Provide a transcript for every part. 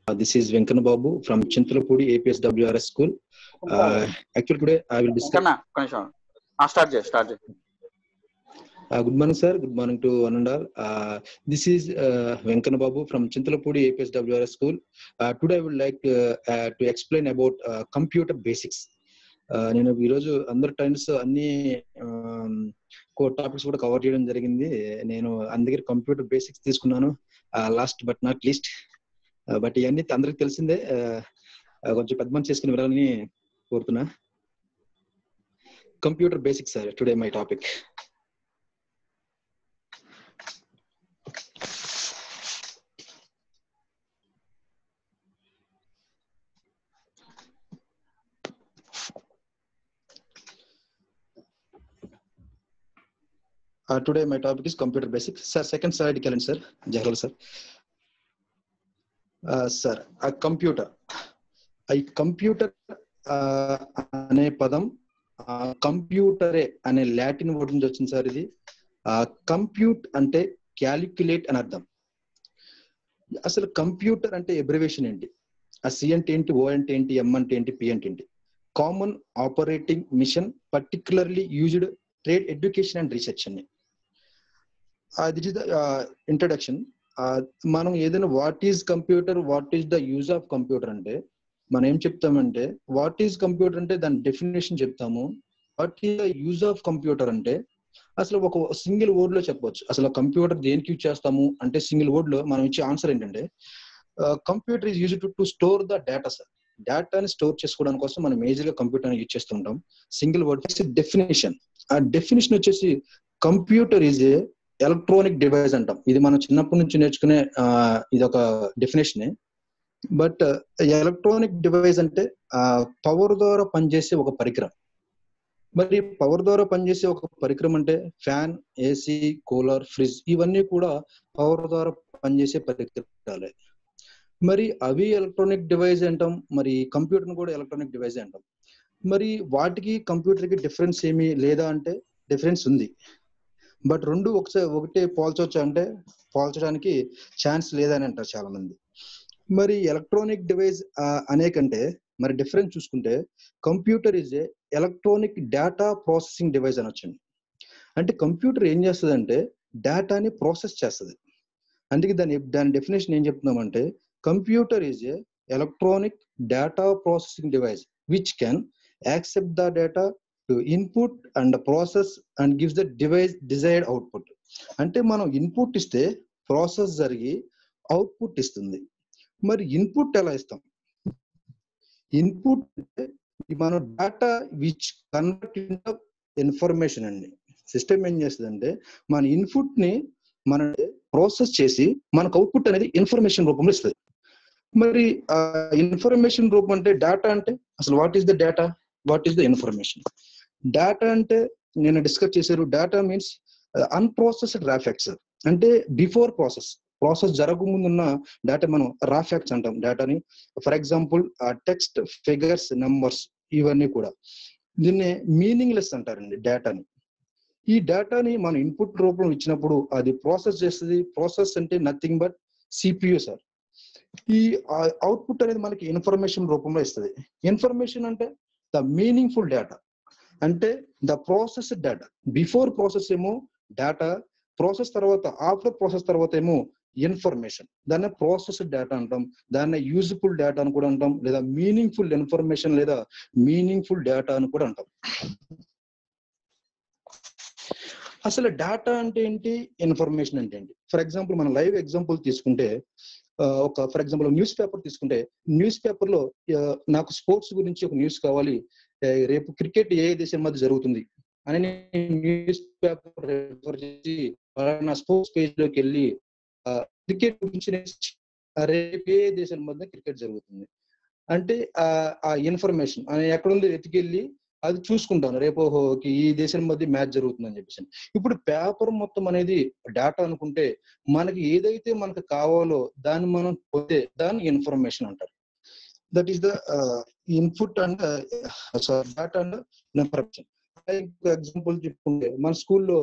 this is Venkana Babu from Chintalapudi APSWRS school. Uh, actually, today I will discuss. Venkanna ఒక్క నిమిషం start చేయి start చేయి Uh, good morning, sir. Good morning to one and all. Uh, this is uh, Venkana Babu from Chintalapudi APSWRS school. Uh, today I would like to, uh, to explain about uh, computer basics. Uh, నేను ఈరోజు అందరు times అన్ని topics కూడా cover చేయడం జరిగింది నేను అందరి computer basics తీసుకున్నాను last but not least but ఇవన్నీ అందరికి తెలిసిందే uh, uh, కొంచెం పెద్ద మంది చేసుకుని వెళ్ళాలని కోరుతున్నా computer basics sir today my topic Uh, today my topic is computer basics. Sir, second slide కి వెళ్ళండి సార్ జహరల్ సార్ సార్ ఆ కంప్యూటర్ ఈ కంప్యూటర్ అనే పదం కంప్యూటరే అనే లాటిన్ వర్డ్ నుంచి వచ్చింది సార్ ఇది కంప్యూట్ అంటే క్యాలిక్యులేట్ అని అర్థం అసలు కంప్యూటర్ అంటే ఎబ్రివేషన్ ఏంటి ఆ సి అంటే ఏంటి ఓ అంటే ఏంటి ఎం అంటే ఏంటి పి అంటే ఏంటి common operating machine particularly used trade education and research అని దిట్ ఈస్ ద ఇంట్రడక్షన్ మనం ఏదైనా what is computer what is the use of computer అంటే మనం ఏం చెప్తామంటే వాట్ ఈజ్ కంప్యూటర్ అంటే దాని డెఫినేషన్ చెప్తాము what is the use of computer అంటే అసలు ఒక సింగిల్ వర్డ్ లో చెప్పవచ్చు అసలు కంప్యూటర్ దేనికి యూజ్ చేస్తాము అంటే సింగిల్ వర్డ్ లో మనం ఇచ్చే ఆన్సర్ ఏంటంటే computer is use to store the data sir డేటాని స్టోర్ చేసుకోవడానికి కోసం మనం మేజర్ గా కంప్యూటర్ యూజ్ చేస్తుంటాం సింగిల్ వర్డ్ డెఫినేషన్ ఆ డెఫినేషన్ వచ్చేసి computer is a electronic device అంటాం ఇది మనం చిన్నప్పటి నుంచి నేర్చుకునే ఇది ఒక డెఫినేషనే బట్ ఎలక్ట్రానిక్ డివైస్ అంటే పవర్ ద్వారా పనిచేసే ఒక పరికరం మరి పవర్ ద్వారా పనిచేసే ఒక పరికరం అంటే ఫ్యాన్ ఏసీ కూలర్ ఫ్రిడ్జ్ ఇవన్నీ కూడా పవర్ ద్వారా పనిచేసే పరికరాలే మరి అవి ఎలక్ట్రానిక్ డివైస్ అంటాం మరి కంప్యూటర్ కూడా ఎలక్ట్రానిక్ డివైస్ అంటాం మరి వాటికి కంప్యూటర్ కి డిఫరెన్స్ ఏమి లేదా అంటే డిఫరెన్స్ ఉంది బట్ రెండు ఒకసారి ఒకటే పోల్చవచ్చు అంటే పోల్చడానికి ఛాన్స్ లేదని అంటారు చాలా మంది మరి ఎలక్ట్రానిక్ డివైస్ అనేకంటే మరి డిఫరెన్స్ చూసుకుంటే computer is a electronic data processing device అనొచ్చండి అంటే కంప్యూటర్ ఏం చేస్తుంది అంటే డేటాని ప్రాసెస్ చేస్తుంది అందుకే దాని దాని డెఫినేషన్ ఏం చెప్తున్నామంటే computer is a electronic data processing device which can accept the data to input and process and gives the device desired output అంటే మనం ఇన్పుట్ ఇస్తే ప్రాసెస్ జరిగి అవుట్పుట్ ఇస్తుంది మరి ఇన్పుట్ ఎలా ఇస్తాం ఇన్పుట్ మన data which convert in information అండి సిస్టమ్ ఏం చేస్తుంది అంటే మన ఇన్పుట్ ని మన ప్రాసెస్ చేసి మనకు అవుట్పుట్ అనేది ఇన్ఫర్మేషన్ రూపంలో ఇస్తుంది మరి ఇన్ఫర్మేషన్ రూపం అంటే డేటా అంటే అసలు what is the data what is the information data అంటే నేను డిస్కస్ చేశారు డేటా మీన్స్ అన్ప్రాసెస్డ్ రాఫ్యాక్ట్స్ అంటే బిఫోర్ ప్రాసెస్ ప్రాసెస్ జరగకముందు ఉన్న డేటా మనం రాఫ్యాక్ట్స్ అంటాం డేటాని for example text figures numbers ఇవన్నీ కూడా దీన్ని మీనింగ్లెస్ అంటారండి డేటాని ఈ డేటాని మనం ఇన్పుట్ రూపంలో ఇచ్చినప్పుడు అది ప్రాసెస్ చేస్తుంది ప్రాసెస్ అంటే నథింగ్ బట్ సిపియు సార్ ఈ అవుట్పుట్ అనేది మనకి ఇన్ఫర్మేషన్ రూపంలో ఇస్తుంది ఇన్ఫర్మేషన్ అంటే ద మీనింగ్ఫుల్ డేటా అంటే the process data before process ఏమో డేటా ప్రాసెస్ తర్వాత ఆఫ్టర్ ప్రాసెస్ తర్వాత ఏమో ఇన్ఫర్మేషన్ దాన్ని ప్రాసెస్ డేటా అంటాం దాన్ని యూజ్ఫుల్ డేటా అని కూడా అంటాం లేదా మీనింగ్ఫుల్ ఇన్ఫర్మేషన్ లేదా మీనింగ్ఫుల్ డేటా అని కూడా అంటాం అసలు డేటా అంటే ఏంటి ఇన్ఫర్మేషన్ అంటే ఏంటి ఫర్ ఎగ్జాంపుల్ మనం లైవ్ ఎగ్జాంపుల్ తీసుకుంటే ఒక ఫర్ ఎగ్జాంపుల్ న్యూస్ పేపర్ తీసుకుంటే న్యూస్ పేపర్ లో నాకు స్పోర్ట్స్ గురించి ఒక న్యూస్ కావాలి రేపు క్రికెట్ ఏ దేశం మధ్య జరుగుతుంది అని న్యూస్ పేపర్ రెఫర్ చేసి నా స్పోర్ట్స్ పేజ్ లోకి వెళ్ళి క్రికెట్ గురించి రేపు ఏ దేశం మధ్య క్రికెట్ జరుగుతుంది అంటే ఆ ఇన్ఫర్మేషన్ ఎక్కడుందో ఎత్తుకెళ్ళి అది చూసుకుంటాను రేపు ఈ దేశం మధ్య మ్యాచ్ జరుగుతుందని చెప్పేసి ఇప్పుడు పేపర్ మొత్తం అనేది డేటా అనుకుంటే మనకి ఏదైతే మనకు కావాలో దాన్ని మనం పొందే దాన్ని ఇన్ఫర్మేషన్ అంటారు that is the input and data and information example చెప్పుకుంటే మన స్కూల్లో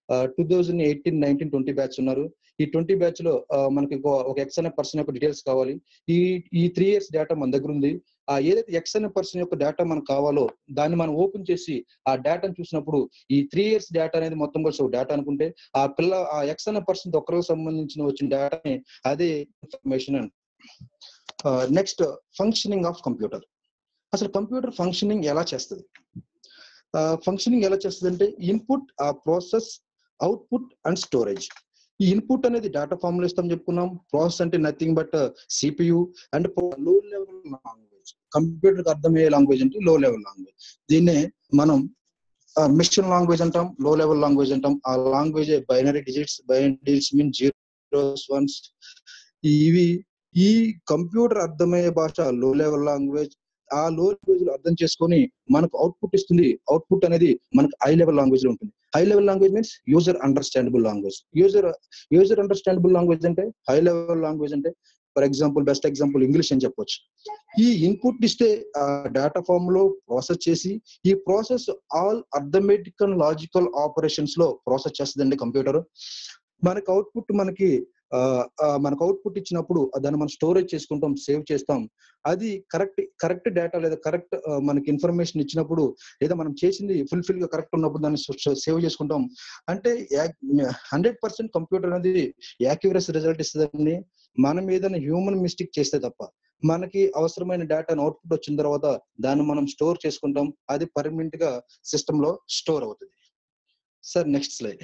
two thousand eighteen nineteen twenty batch ఉన్నారు ఈ ట్వంటీ బ్యాచ్ లో ఆ, మనకి ఒక- ఒక ఎక్స్ అనే పర్సన్ యొక్క డీటెయిల్స్ కావాలి ఈ ఈ త్రీ ఇయర్స్ డేటా మన దగ్గర ఉంది ఆ ఏదైతే ఎక్స్ అనే పర్సన్ యొక్క డేటా మనకు కావాలో దాన్ని మనం ఓపెన్ చేసి ఆ డేటాను చూసినప్పుడు ఈ త్రీ ఇయర్స్ డేటా అనేది మొత్తం కలిసి ఒక డేటా అనుకుంటే ఆ పిల్ల ఆ ఎక్స్ అనే పర్సన్ ఒక్కరికి సంబంధించిన వచ్చిన డేటాని అదే ఇన్ఫర్మేషన్ అని నెక్స్ట్ ఫంక్షనింగ్ ఆఫ్ కంప్యూటర్ అసలు కంప్యూటర్ ఫంక్షనింగ్ ఎలా చేస్తుంది ఫంక్షనింగ్ ఎలా చేస్తుంది అంటే ఇన్పుట్ ఆ ప్రాసెస్ అవుట్పుట్ అండ్ స్టోరేజ్ ఈ ఇన్పుట్ అనేది డేటా ఫామ్ లో ఇస్తాం చెప్పుకున్నాం ప్రాసెస్ అంటే nothing but CPU and low level language computer కి అర్థమయ్యే లాంగ్వేజ్ అంటే లో లెవెల్ లాంగ్వేజ్ దీన్నే మనం మిషన్ లాంగ్వేజ్ అంటాం లో లెవెల్ లాంగ్వేజ్ అంటాం ఆ language binary digits binary digits mean zeros ones ఇవి ఈ కంప్యూటర్ అర్థమయ్యే భాష లో లెవెల్ లాంగ్వేజ్ ఆ లో లాంగ్వేజ్ లో అర్థం చేసుకొని మనకు అవుట్పుట్ ఇస్తుంది అవుట్పుట్ అనేది మనకు హై లెవెల్ లాంగ్వేజ్ లో ఉంటుంది high level language means user understandable language user user understandable language అంటే హై లెవెల్ లాంగ్వేజ్ అంటే for example best example English అని చెప్పొచ్చు ఈ ఇన్పుట్ ఇస్తే ఆ డేటా ఫామ్ లో ప్రాసెస్ చేసి ఈ process all arithmetic and logical operations లో ప్రాసెస్ చేస్తుందండి కంప్యూటర్ మనకి అవుట్పుట్ మనకి ఆ, ఆ, మనకు అవుట్పుట్ ఇచ్చినప్పుడు దాన్ని మనం స్టోరేజ్ చేసుకుంటాం సేవ్ చేస్తాం అది కరెక్ట్ కరెక్ట్ డేటా లేదా కరెక్ట్ మనకి ఇన్ఫర్మేషన్ ఇచ్చినప్పుడు లేదా మనం చేసింది ఫుల్ఫిల్ గా కరెక్ట్ ఉన్నప్పుడు దాన్ని సేవ్ చేసుకుంటాం అంటే హండ్రెడ్ పర్సెంట్ కంప్యూటర్ అనేది యాక్యురస్ రిజల్ట్ ఇస్తుందని మనం ఏదైనా హ్యూమన్ మిస్టేక్ చేస్తే తప్ప మనకి అవసరమైన డేటాను అవుట్పుట్ వచ్చిన తర్వాత దాన్ని మనం స్టోర్ చేసుకుంటాం అది పర్మనెంట్ గా సిస్టమ్ లో స్టోర్ అవుతుంది సార్ నెక్స్ట్ స్లైడ్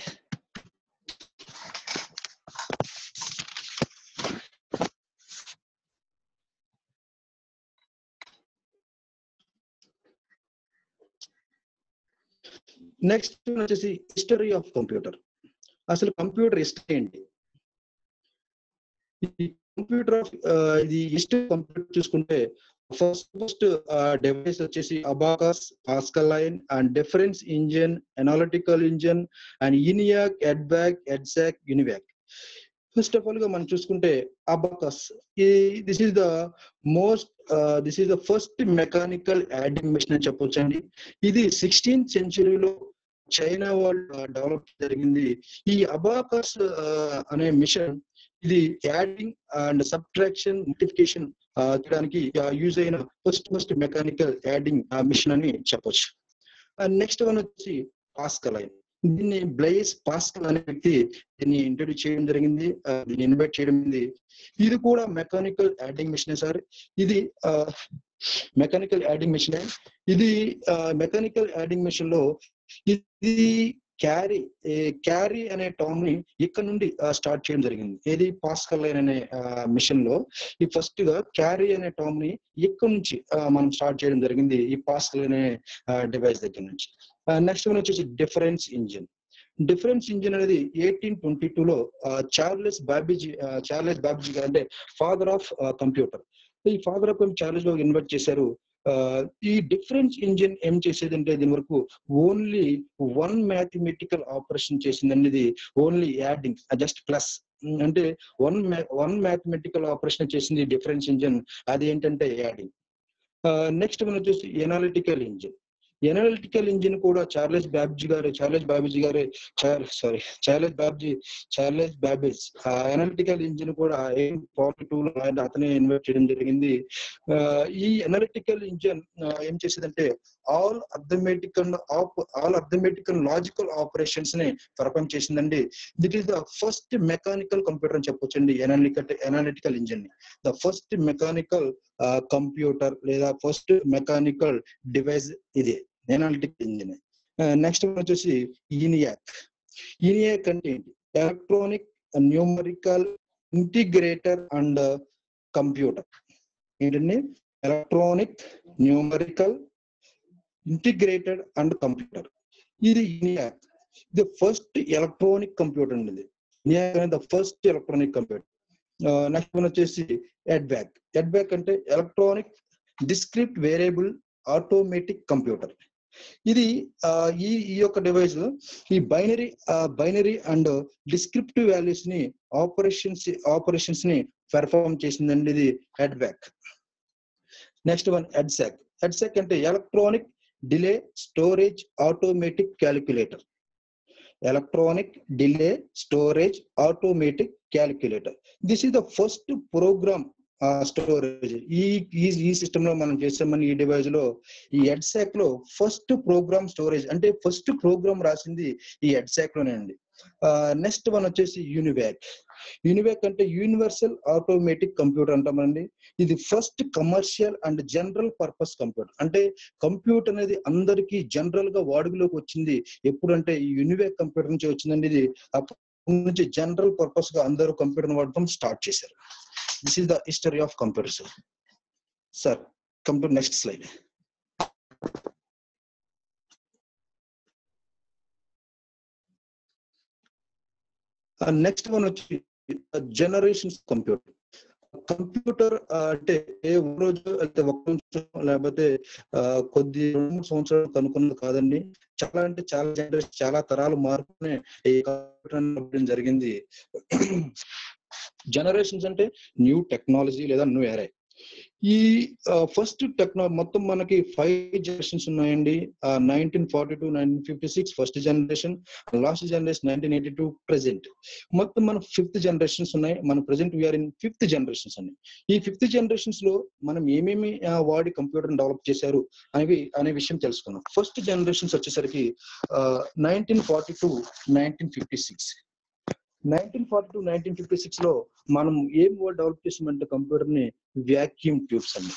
నెక్స్ట్ వచ్చేసి హిస్టరీ ఆఫ్ కంప్యూటర్ అసలు కంప్యూటర్ హిస్టరీ ఏంటి ఈ కంప్యూటర్ ఆఫ్ ఇది హిస్టరీ కంప్యూటర్ చూసుకుంటే ఫస్ట్ ఫస్ట్ డివైస్ వచ్చేసి abacus pascaline and difference engine analytical engine and ENIAC ఎడ్బ్యాక్ EDSAC UNIVAC first of all గా మనం చూసుకుంటే అబాకస్ ఈ this is the most this is the first mechanical adding machine అని చెప్పొచ్చు అండి ఇది సిక్స్టీన్త్ సెంచురీలో చైనా వాళ్ళు డెవలప్ జరిగింది ఈ అబాకస్ అనే మిషన్ ఇది యాడింగ్ అండ్ సబ్ట్రాక్షన్ మల్టిఫికేషన్ చేయడానికి యూజ్ అయిన first first mechanical adding machine అని చెప్పొచ్చు నెక్స్ట్ వన్ వచ్చి పాస్కలైన్ దీన్ని బ్లైస్ పాస్కల్ అనే వ్యక్తి దీన్ని ఇంట్రడ్యూస్ చేయడం జరిగింది ఆ, దీన్ని ఇన్వైట్ చేయడం జరిగింది ఇది కూడా మెకానికల్ యాడింగ్ మిషన్ సార్ ఇది మెకానికల్ యాడింగ్ మిషన్ ఇది మెకానికల్ యాడింగ్ మిషన్ లో ఇది క్యారీ క్యారీ అనే టర్మ్ ని ఇక్కడ నుండి స్టార్ట్ చేయడం జరిగింది ఏది పాస్కల్ లైన్ అనే మిషన్ లో ఈ ఫస్ట్ గా క్యారీ అనే టర్మ్ ని ఇక్కడ నుంచి ఆ, మనం స్టార్ట్ చేయడం జరిగింది ఈ పాస్కల్ అనే డివైస్ దగ్గర నుంచి నెక్స్ట్ వన్ వచ్చేసి డిఫరెన్స్ ఇంజిన్ డిఫరెన్స్ ఇంజిన్ అనేది ఎయిటీన్ ట్వంటీ టూ లో చార్లెస్ బాబీజీ చార్లెస్ బాబీజీ గారు అంటే ఫాదర్ ఆఫ్ కంప్యూటర్ ఈ father of Charles Babbage invite చేశారు ఆ, ఈ డిఫరెన్స్ ఇంజిన్ ఏం చేసేది అంటే దీని వరకు ఓన్లీ వన్ మ్యాథమెటికల్ ఆపరేషన్ చేసిందండి ఇది ఓన్లీ యాడింగ్ జస్ట్ ప్లస్ అంటే వన్ వన్ మ్యాథమెటికల్ ఆపరేషన్ చేసింది డిఫరెన్స్ ఇంజిన్ అది ఏంటంటే యాడింగ్ నెక్స్ట్ మనం వచ్చేసి ఎనాలిటికల్ ఇంజిన్ ఎనాలిటికల్ ఇంజిన్ కూడా చార్లెస్ బాబ్జీ గారు చార్లెస్ బాబీజీ గారు sorry Charles Babbage Charles Babbage ఆ ఎనాలిటికల్ ఇంజిన్ కూడా ఫార్టీ టూ లో ఆయన అతనే ఇన్వైట్ చేయడం జరిగింది ఆ, ఈ ఎనాలిటికల్ ఇంజిన్ ఏం చేసేదంటే all arithmetic and all arithmetic and logical operations ని పర్ఫామ్ చేసిందండి that is the first mechanical computer అని చెప్పొచ్చండి ఎనాలిటికల్ ఎనాలిటికల్ ఇంజిన్ ని ద ఫస్ట్ మెకానికల్ కంప్యూటర్ లేదా ఫస్ట్ మెకానికల్ డివైస్ ఇది ఎనాలిటికల్ ఇంజిన్ నెక్స్ట్ వచ్చేసి ఈనియాక్ ఈనియాక్ అంటే ఏంటి electronic numerical integrator and computer ఏంటండి electronic numerical integrated and computer ఇది ఇనియాక్ ఇది ఫస్ట్ ఎలక్ట్రానిక్ కంప్యూటర్ అండి ఇది ఇనియాక్ అనేది the first electronic computer next one వచ్చేసి ఎడ్బ్యాక్ ఎడ్బ్యాక్ అంటే ఎలక్ట్రానిక్ డిస్క్రిప్ట్ వేరియబుల్ ఆటోమేటిక్ కంప్యూటర్ ఇది ఆ, ఈ ఈ యొక్క డివైస్ ఈ binary binary and descriptive values ని ఆపరేషన్స్ ఆపరేషన్స్ ని పెర్ఫార్మ్ చేసిందండి ఇది ఎడ్బ్యాక్ నెక్స్ట్ వన్ ఎడ్సాక్ ఎడ్సాక్ అంటే electronic delay storage automatic calculator electronic delay storage automatic calculator this is the first program storage ఈ ఈ ఈ సిస్టమ్ లో మనం చేసామని ఈ డివైస్ లో ఈ హెడ్సాక్ లో ఫస్ట్ ప్రోగ్రామ్ స్టోరేజ్ అంటే ఫస్ట్ ప్రోగ్రామ్ రాసింది ఈ హెడ్సాక్ లోనే అండి నెక్స్ట్ వన్ వచ్చేసి యూనివ్యాక్ యూనివ్యాక్ అంటే యూనివర్సల్ ఆటోమేటిక్ కంప్యూటర్ అంటామండి ఇది first commercial and general purpose computer అంటే కంప్యూటర్ అనేది అందరికీ జనరల్ గా వాడుకలోకి వచ్చింది ఎప్పుడంటే ఈ యూనివ్యాక్ కంప్యూటర్ నుంచి వచ్చిందండి ఇది అప్పటి నుంచి జనరల్ పర్పస్ గా అందరూ కంప్యూటర్ వాడటం స్టార్ట్ చేశారు this is the history of computer sir sir come to next slide next one వచ్చి జనరేషన్స్ కంప్యూటర్ కంప్యూటర్ అంటే ఏ రోజు అయితే ఒక నిమిషం లేకపోతే కొద్ది రెండు మూడు సంవత్సరాలు కనుక్కున్నది కాదండి చాలా అంటే చాలా జనరేషన్ చాలా తరాలు మారుకునే ఈ కంప్యూటర్ జరిగింది జనరేషన్స్ అంటే న్యూ టెక్నాలజీ లేదా న్యూ ఏరే ఈ ఫస్ట్ టెక్నాలజీ మొత్తం మనకి ఫైవ్ జనరేషన్స్ ఉన్నాయండి nineteen forty two nineteen fifty six first generation last generation nineteen eighty two present మొత్తం మన ఫిఫ్త్ జనరేషన్స్ ఉన్నాయి మన present we are in fifth generations అండి ఈ ఫిఫ్త్ జనరేషన్స్ లో మనం ఏమేమి వాడి కంప్యూటర్ డెవలప్ చేశారు అనేవి అనే విషయం తెలుసుకున్నాం ఫస్ట్ జనరేషన్స్ వచ్చేసరికి nineteen forty two nineteen fifty six nineteen forty two nineteen fifty six లో మనం ఏం వర్డ్ డెవలప్ చేసామంటే కంప్యూటర్ ని వ్యాక్యూమ్ ట్యూబ్స్ అండి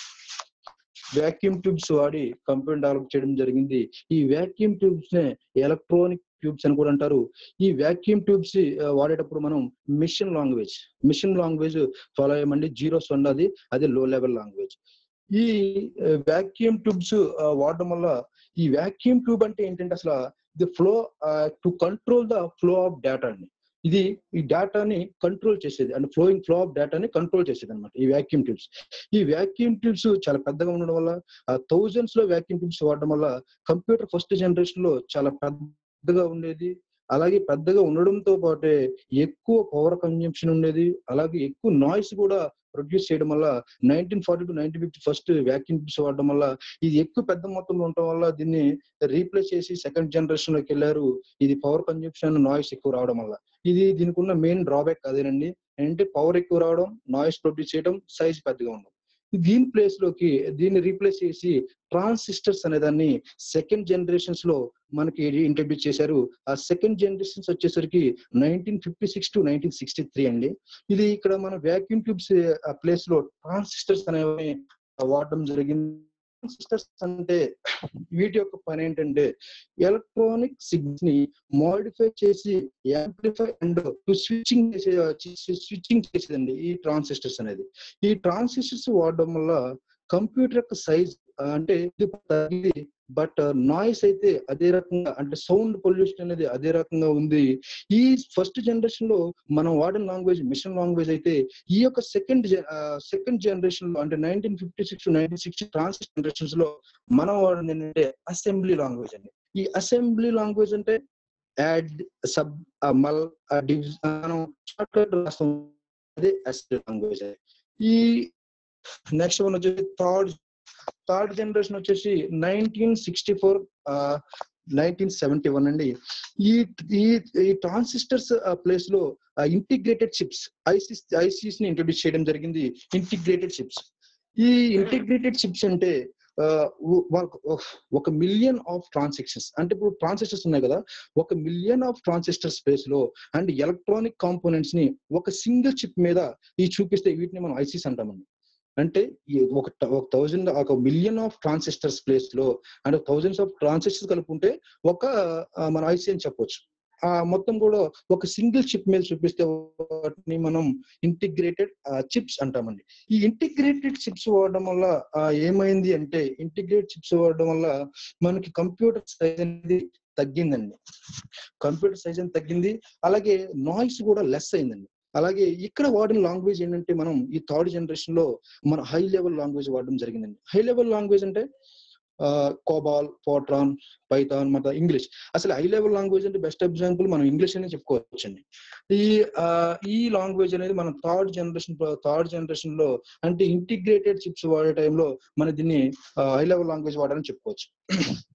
వ్యాక్యూమ్ ట్యూబ్స్ వాడి కంప్యూటర్ డెవలప్ చేయడం జరిగింది ఈ వ్యాక్యూమ్ ట్యూబ్స్ నే ఎలక్ట్రానిక్ ట్యూబ్స్ అని కూడా అంటారు ఈ వ్యాక్యూమ్ ట్యూబ్స్ వాడేటప్పుడు మనం machine language machine language follow అయ్యమండి జీరోస్ ఉన్నది అది లో లెవెల్ లాంగ్వేజ్ ఈ వ్యాక్యూమ్ ట్యూబ్స్ వాడడం వల్ల ఈ వ్యాక్యూమ్ ట్యూబ్ అంటే ఏంటంటే అసలు the flow to control the flow of data అండి ఇది ఈ డేటాని కంట్రోల్ చేసేది అంటే ఫ్లోయింగ్ ఫ్లో ఆఫ్ డేటాని కంట్రోల్ చేసేది అనమాట ఈ వ్యాక్యూమ్ ట్యూబ్స్ ఈ వ్యాక్యూమ్ ట్యూబ్స్ చాలా పెద్దగా ఉండడం వల్ల థౌజండ్స్ లో వ్యాక్యూమ్ ట్యూబ్స్ వాడడం వల్ల కంప్యూటర్ ఫస్ట్ జనరేషన్ లో చాలా పెద్దగా ఉండేది అలాగే పెద్దగా ఉండడంతో పాటే ఎక్కువ పవర్ కన్జంప్షన్ ఉండేది అలాగే ఎక్కువ నాయిస్ కూడా ప్రొడ్యూస్ చేయడం వల్ల nineteen forty two nineteen fifty first vacuum tubes వాడడం వల్ల ఇది ఎక్కువ పెద్ద మొత్తంలో ఉండటం వల్ల దీన్ని రీప్లేస్ చేసి సెకండ్ జనరేషన్ లోకి వెళ్ళారు ఇది పవర్ కన్జంప్షన్ నాయిస్ ఎక్కువ రావడం వల్ల ఇది దీనికి ఉన్న మెయిన్ డ్రాబ్యాక్ అదేనండి అంటే పవర్ ఎక్కువ రావడం నాయిస్ ప్రొడ్యూస్ చేయడం సైజ్ పెద్దగా ఉండడం దీని ప్లేస్ లోకి దీన్ని రీప్లేస్ చేసి ట్రాన్సిస్టర్స్ అనే దాన్ని సెకండ్ జనరేషన్స్ లో మనకి ఇంట్రడ్యూస్ చేశారు ఆ సెకండ్ జనరేషన్స్ వచ్చేసరికి nineteen fifty six to nineteen sixty three అండి ఇది ఇక్కడ మన వ్యాక్యూమ్ ట్యూబ్స్ ప్లేస్ లో ట్రాన్సిస్టర్స్ అనేవి వాడడం జరిగింది ట్రాన్సిస్టర్స్ అంటే వీటి యొక్క పని ఏంటంటే ఎలక్ట్రానిక్ సిగ్నల్స్ ని మోడిఫై చేసి యాంప్లిఫై అండ్ స్విచ్చింగ్ చేసే స్విచ్చింగ్ చేసేదండి ఈ ట్రాన్సిస్టర్స్ అనేది ఈ ట్రాన్సిస్టర్స్ వాడడం వల్ల కంప్యూటర్ యొక్క సైజ్ అంటే ఇది తగ్గింది బట్ నాయిస్ అయితే అదే రకంగా అంటే సౌండ్ పొల్యూషన్ అనేది అదే రకంగా ఉంది ఈ ఫస్ట్ జనరేషన్ లో మనం వాడిన లాంగ్వేజ్ మిషన్ లాంగ్వేజ్ అయితే ఈ యొక్క సెకండ్ సెకండ్ జనరేషన్ లో అంటే nineteen fifty six nineteen sixty transistor generations లో మనం వాడింది ఏంటంటే అసెంబ్లీ లాంగ్వేజ్ అండి ఈ అసెంబ్లీ లాంగ్వేజ్ అంటే యాడ్ సబ్ మల్ డివిజ్ మనం షార్ట్ కట్ రాస్తాం అదే అసెంబ్లీ లాంగ్వేజ్ ఈ నెక్స్ట్ వన్ వచ్చేసి థర్డ్ థర్డ్ జనరేషన్ వచ్చేసి nineteen sixty four nineteen seventy one అండి ఈ ఈ ఈ ట్రాన్సిస్టర్స్ ప్లేస్ లో ఇంటిగ్రేటెడ్ చిప్స్ ఐసిస్ ఐసిస్ ని ఇంట్రొడ్యూస్ చేయడం జరిగింది ఇంటిగ్రేటెడ్ చిప్స్ ఈ ఇంటిగ్రేటెడ్ చిప్స్ అంటే ఒక మిలియన్ ఆఫ్ ట్రాన్సాక్షన్స్ అంటే ఇప్పుడు ట్రాన్సిస్టర్స్ ఉన్నాయి కదా ఒక మిలియన్ ఆఫ్ ట్రాన్సిస్టర్ స్పేస్ లో అండ్ ఎలక్ట్రానిక్ కాంపోనెంట్స్ ని ఒక సింగిల్ చిప్ మీద ఈ చూపిస్తే వీటిని మనం ఐసిస్ అంటామండి అంటే ఒక ఒక థౌజండ్ ఒక మిలియన్ ఆఫ్ ట్రాన్సిస్టర్స్ ప్లేస్ లో అంటే థౌజండ్స్ ఆఫ్ ట్రాన్సిస్టర్స్ కలుపుకుంటే ఒక మన ఐసీ అని చెప్పొచ్చు ఆ మొత్తం కూడా ఒక సింగిల్ చిప్ మీద చూపిస్తే వాటిని మనం ఇంటిగ్రేటెడ్ చిప్స్ అంటామండి ఈ ఇంటిగ్రేటెడ్ చిప్స్ వాడడం వల్ల ఏమైంది అంటే ఇంటిగ్రేటెడ్ చిప్స్ వాడడం వల్ల మనకి కంప్యూటర్ సైజ్ అనేది తగ్గిందండి కంప్యూటర్ సైజ్ అనేది తగ్గింది అలాగే నాయిస్ కూడా లెస్ అయిందండి అలాగే ఇక్కడ వాడిన లాంగ్వేజ్ ఏంటంటే మనం ఈ థర్డ్ జనరేషన్ లో మన హై లెవెల్ లాంగ్వేజ్ వాడడం జరిగిందండి హై లెవెల్ లాంగ్వేజ్ అంటే కోబాల్ ఫోట్రాన్ పైథాన్ మన ఇంగ్లీష్ అసలు హై లెవెల్ లాంగ్వేజ్ అంటే బెస్ట్ ఎగ్జాంపుల్ మనం ఇంగ్లీష్ అనే చెప్పుకోవచ్చండి ఈ ఈ లాంగ్వేజ్ అనేది మనం థర్డ్ జనరేషన్ థర్డ్ జనరేషన్ లో అంటే ఇంటిగ్రేటెడ్ చిప్స్ వాడే టైంలో మన దీన్ని హై లెవెల్ లాంగ్వేజ్ వాడాలని చెప్పుకోవచ్చు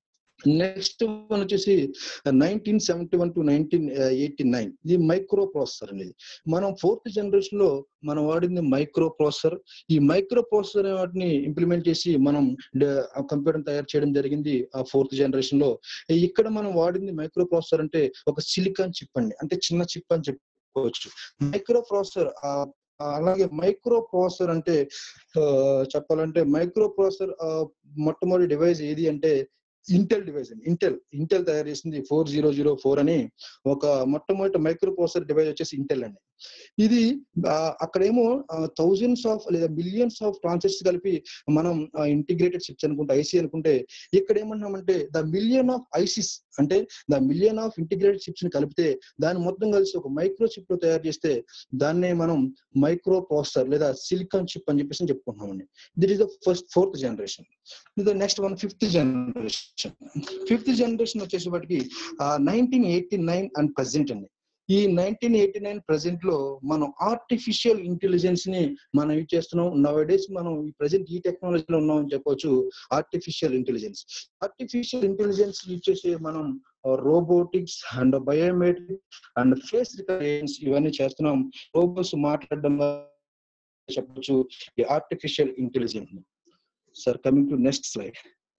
నెక్స్ట్ వన్ వచ్చేసి nineteen seventy one to nineteen eighty nine ఇది మైక్రో ప్రాసెసర్ అనేది మనం ఫోర్త్ జనరేషన్ లో మనం వాడింది మైక్రో ప్రాసెసర్ ఈ మైక్రో ప్రాసెసర్ వాటిని ఇంప్లిమెంట్ చేసి మనం కంప్యూటర్ తయారు చేయడం జరిగింది ఆ ఫోర్త్ జనరేషన్ లో ఇక్కడ మనం వాడింది మైక్రో ప్రాసెసర్ అంటే ఒక సిలికాన్ చిప్ అండి అంటే చిన్న చిప్ అని చెప్పుకోవచ్చు మైక్రో ప్రాసెసర్ అలాగే మైక్రో ప్రాసెసర్ అంటే ఆ, చెప్పాలంటే మైక్రో ప్రాసెసర్ మొట్టమొదటి డివైస్ ఏది అంటే ఇంటెల్ డివైస్ అండి ఇంటెల్ ఇంటెల్ తయారు చేసింది ఫోర్ జీరో జీరో ఫోర్ అని ఒక మొట్టమొదటి మైక్రో ప్రాసెసర్ డివైస్ వచ్చేసి ఇంటెల్ అండి ఇది ఆ, అక్కడేమో థౌజండ్స్ ఆఫ్ లేదా మిలియన్స్ ఆఫ్ ట్రాన్సిస్టర్స్ కలిపి మనం ఇంటిగ్రేటెడ్ చిప్స్ అనుకుంటే ఐసీ అనుకుంటే ఇక్కడ ఏమంటున్నామంటే ద మిలియన్ ఆఫ్ ఐసిస్ అంటే the million of integrated chips ని కలిపితే దాన్ని మొత్తం కలిసి ఒక మైక్రో చిప్ లో తయారు చేస్తే దాన్నే మనం మైక్రో ప్రాసెసర్ లేదా సిలికాన్ చిప్ అని చెప్పేసి చెప్పుకుంటున్నామండి this is the first fourth generation ఇది next one fifth generation fifth generation వచ్చేసేపటికి nineteen eighty nine and present అండి ఈ నైన్టీన్ ఎయిటీ నైన్ ప్రెసెంట్ లో మనం ఆర్టిఫిషియల్ ఇంటెలిజెన్స్ ని మనం యూజ్ చేస్తున్నాం నవ్ డేస్ మనం ఈ ప్రెసెంట్ ఈ టెక్నాలజీలో ఉన్నాం అని చెప్పొచ్చు artificial intelligence artificial intelligence use చేసి మనం robotics and biometric and face recognitions ఇవన్నీ చేస్తున్నాం రోబోట్స్ మాట్లాడడం ద్వారా చెప్పొచ్చు ఈ artificial intelligence sir coming to next slide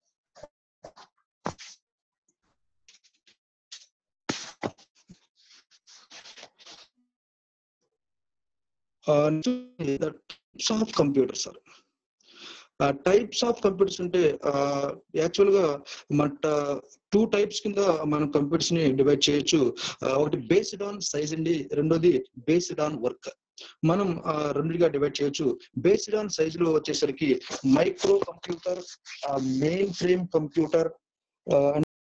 types of computer sir types of computers అంటే యాక్చువల్ గా మన టూ టైప్స్ కింద మనం కంప్యూటర్స్ ని డివైడ్ చేయొచ్చు ఆ, ఒకటి బేస్డ్ ఆన్ సైజ్ అండి రెండోది బేస్డ్ ఆన్ వర్క్ మనం ఆ, రెండుగా డివైడ్ చేయొచ్చు బేస్డ్ ఆన్ సైజ్ లో వచ్చేసరికి microcomputer mainframe computer